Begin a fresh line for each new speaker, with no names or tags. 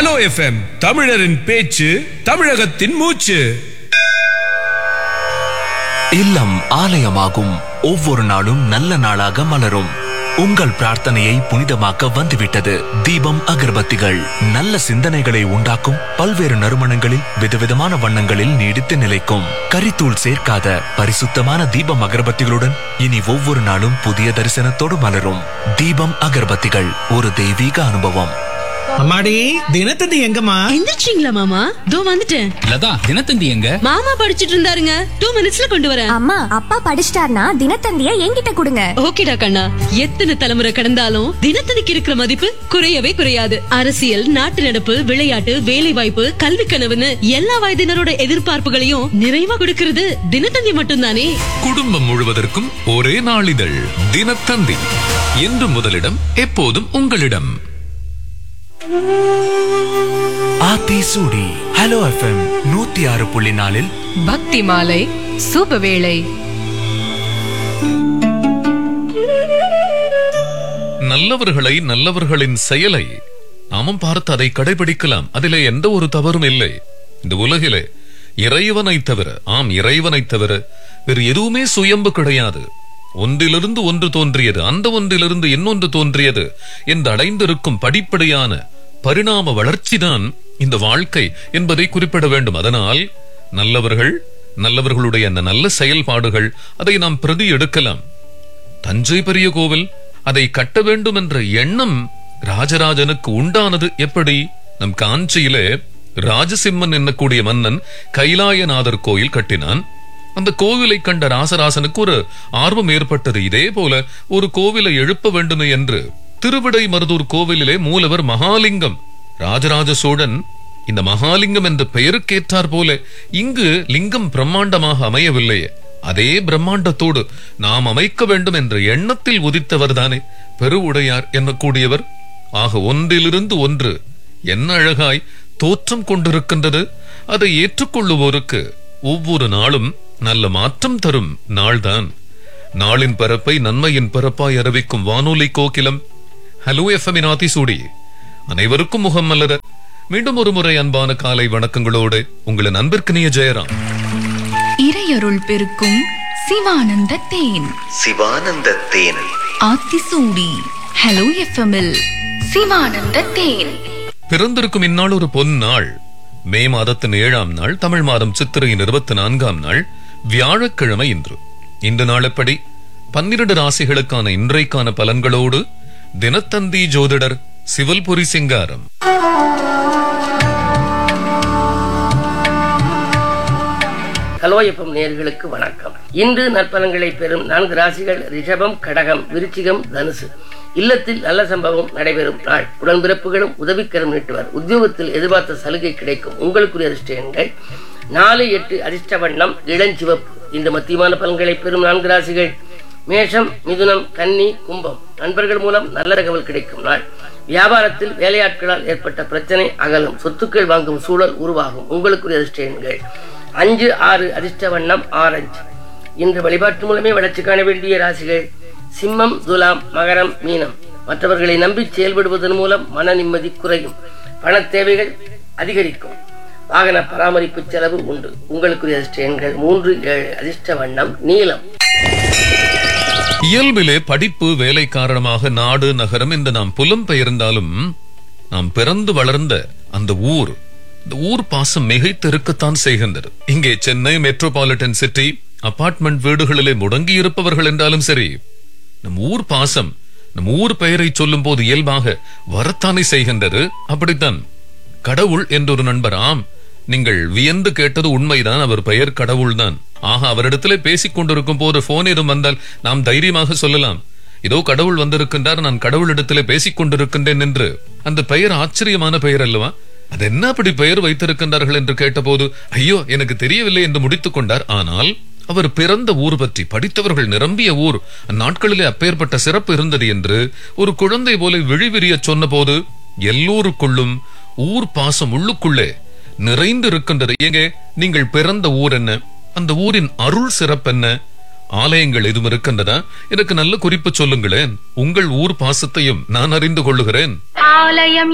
hello FM தமிழரின் பேச்சு தமிழகத்தின் மூச்சு
இல்லம் ஆலயமாகும் ஒவ்வொரு நாளும் நல்ல நாளாக மலரும் உங்கள் பிரார்த்தனையை புனிதமாக்க வந்துவிட்டது தீபம் அகர்பத்திகள் நல்ல சிந்தனைகளை உண்டாக்கும் பல்வேறு நறுமணங்களில் விதவிதமான வண்ணங்களில் நீடித்து நிலைக்கும் கரித்தூள் சேர்க்காத பரிசுத்தமான தீபம் அகர்பத்திகளுடன் இனி ஒவ்வொரு நாளும் புதிய தரிசனத்தோடு மலரும் தீபம் அகர்பத்திகள் ஒரு தெய்வீக அனுபவம்
அம்மாடி தினத்தந்தி எங்கம்மா
எந்திரிச்சிங்களா மாமா தோ வந்துட்டேன்
லதா தினத்தந்தி எங்க
மாமா படிச்சிட்டு இருந்தாருங்க டூ மினிட்ஸ்ல கொண்டு வரேன்
அம்மா அப்பா படிச்சிட்டார்னா தினத்தந்திய என்கிட்ட கொடுங்க
ஓகேடா கண்ணா எத்தனை தலைமுறை கடந்தாலும் தினத்தந்திக்கு இருக்கிற மதிப்பு குறையவே குறையாது அரசியல் நாட்டு நடப்பு விளையாட்டு வேலை வாய்ப்பு கல்வி கனவுன்னு எல்லா வயதினரோட எதிர்பார்ப்புகளையும் நிறைவா கொடுக்கிறது தினத்தந்தி மட்டும்தானே
குடும்பம் முழுவதற்கும் ஒரே நாளிதழ் தினத்தந்தி என்று முதலிடம் எப்போதும் உங்களிடம்
ஆத்தி சூடி ஹலோ எஃப்எம் நூத்தி ஆறு புள்ளி நாலில்
பக்தி மாலை சுபவேளை
நல்லவர்களை நல்லவர்களின் செயலை நாமும் பார்த்து அதை கடைபிடிக்கலாம் அதிலே எந்த ஒரு தவறும் இல்லை இந்த உலகிலே இறைவனை தவிர ஆம் இறைவனை தவிர வேறு எதுவுமே சுயம்பு கிடையாது ஒன்றிலிருந்து ஒன்று தோன்றியது அந்த ஒன்றிலிருந்து இன்னொன்று தோன்றியது என்று அடைந்திருக்கும் படிப்படியான பரிணாம வளர்ச்சிதான் இந்த வாழ்க்கை என்பதை குறிப்பிட வேண்டும் அதனால் நல்லவர்கள் நல்லவர்களுடைய அந்த நல்ல செயல்பாடுகள் அதை நாம் பிரதி எடுக்கலாம் தஞ்சை பெரிய கோவில் அதை கட்ட வேண்டும் என்ற எண்ணம் ராஜராஜனுக்கு உண்டானது எப்படி நம் காஞ்சியிலே ராஜசிம்மன் என்னக்கூடிய மன்னன் கைலாயநாதர் கோயில் கட்டினான் அந்த கோவிலை கண்ட ராசராசனுக்கு ஒரு ஆர்வம் ஏற்பட்டது இதே போல ஒரு கோவிலை எழுப்ப வேண்டுமே என்று திருவிடை மருதூர் கோவிலிலே மூலவர் மகாலிங்கம் ராஜராஜ சோழன் இந்த மகாலிங்கம் என்ற பெயருக்கேற்றார் போல இங்கு லிங்கம் பிரம்மாண்டமாக அமையவில்லையே அதே பிரம்மாண்டத்தோடு நாம் அமைக்க வேண்டும் என்ற எண்ணத்தில் உதித்தவர் தானே பெருவுடையார் என்னக்கூடியவர் ஆக ஒன்றிலிருந்து ஒன்று என்ன அழகாய் தோற்றம் கொண்டிருக்கின்றது அதை ஏற்றுக்கொள்ளுவோருக்கு ஒவ்வொரு நாளும் நல்ல மாற்றம் தரும் நாள்தான் நாளின் பரப்பை நன்மையின் பரப்பாய் அறிவிக்கும் வானொலி கோகிலம் ஹலோ எஃப்எம் ஆதிசூடி அனைவருக்கும் முகம் மலர மீண்டும் ஒரு முறை அன்பான காலை வணக்கங்களோடு உங்களின் அன்பிற்கினிய ஜெயராம்
இறையருள் பெருக்கும் சிவானந்த தேன்
சிவானந்த தேன்
ஆத்திசூடி ஹலோ எஃப்எம்எல் சிவானந்த தேன்
பிறந்திருக்கும் இந்நாள் ஒரு பொன்னாள் மே மாதத்தின் ஏழாம் நாள் தமிழ் மாதம் சித்திரையின் இருபத்தி நான்காம் நாள் வியாழக்கிழமை இன்று இந்த நாள் எப்படி பன்னிரண்டு ராசிகளுக்கான இன்றைக்கான பலன்களோடு தினத்தந்தி ஜோதிடர் சிவல்புரி சிங்காரம்
ஹலோ எஃப்எம் நேர்களுக்கு வணக்கம் இன்று நற்பலன்களை பெறும் நான்கு ராசிகள் ரிஷபம் கடகம் விருச்சிகம் தனுசு இல்லத்தில் நல்ல சம்பவம் நடைபெறும் நாள் உடன்பிறப்புகளும் உதவிக்கரம் நீட்டுவர் உத்தியோகத்தில் எதிர்பார்த்த சலுகை கிடைக்கும் உங்களுக்குரிய அதிர்ஷ்ட எண்கள் நாலு எட்டு அதிர்ஷ்ட வண்ணம் இளஞ்சிவப்பு இந்த மத்தியமான பலன்களை பெறும் நான்கு ராசிகள் மேஷம் மிதுனம் கன்னி கும்பம் நண்பர்கள் மூலம் நல்ல தகவல் கிடைக்கும் நாள் வியாபாரத்தில் வேலையாட்களால் ஏற்பட்ட பிரச்சனை அகலும் சொத்துக்கள் வாங்கும் சூழல் உருவாகும் உங்களுக்குரிய அதிர்ஷ்ட எண்கள் அஞ்சு ஆறு அதிர்ஷ்ட வண்ணம் ஆரஞ்சு இன்று வழிபாட்டு மூலமே வளர்ச்சி காண வேண்டிய ராசிகள் சிம்மம் துலாம் மகரம் மீனம் மற்றவர்களை நம்பி செயல்படுவதன் மூலம் மன நிம்மதி குறையும் பண தேவைகள் அதிகரிக்கும் வாகன பராமரிப்பு செலவு உண்டு உங்களுக்குரிய அதிர்ஷ்ட எண்கள் மூன்று ஏழு அதிர்ஷ்ட வண்ணம் நீலம்
இயல்பிலே படிப்பு வேலை காரணமாக நாடு நகரம் என்று நாம் புலம் பெயர்ந்தாலும் நாம் பிறந்து வளர்ந்த அந்த ஊர் இந்த ஊர் பாசம் மிகைத்திருக்கத்தான் செய்கின்றது இங்கே சென்னை மெட்ரோபாலிட்டன் சிட்டி அபார்ட்மெண்ட் வீடுகளிலே முடங்கி இருப்பவர்கள் என்றாலும் சரி நம் ஊர் பாசம் நம் ஊர் பெயரை சொல்லும் போது இயல்பாக வரத்தானே செய்கின்றது அப்படித்தான் கடவுள் என்றொரு நண்பர் ஆம் நீங்கள் வியந்து கேட்டது உண்மைதான் அவர் பெயர் கடவுள்தான் ஆக அவரிடத்திலே பேசிக் கொண்டிருக்கும் போது போன் ஏதும் வந்தால் நாம் தைரியமாக சொல்லலாம் இதோ கடவுள் வந்திருக்கின்றார் நான் கடவுளிடத்திலே பேசிக் கொண்டிருக்கின்றேன் என்று அந்த பெயர் ஆச்சரியமான பெயர் அல்லவா அது என்ன அப்படி பெயர் வைத்திருக்கின்றார்கள் என்று கேட்டபோது ஐயோ எனக்கு தெரியவில்லை என்று முடித்துக் கொண்டார் ஆனால் அவர் பிறந்த ஊர் பற்றி படித்தவர்கள் நிரம்பிய ஊர் அந்நாட்களிலே அப்பேற்பட்ட சிறப்பு இருந்தது என்று ஒரு குழந்தை போல விழிவிரிய சொன்னபோது எல்லோருக்குள்ளும் ஊர் பாசம் உள்ளுக்குள்ளே நிறைந்து இருக்கின்றது எங்கே நீங்கள் பிறந்த ஊர் என்ன அந்த ஊரின் அருள் சிறப்பென்ன ஆலயங்கள் எதுவும் இருக்கின்றதா எனக்கு நல்ல குறிப்பு சொல்லுங்களேன் உங்கள் ஊர் பாசத்தையும் நான் அறிந்து கொள்ளுகிறேன்
ஆலயம்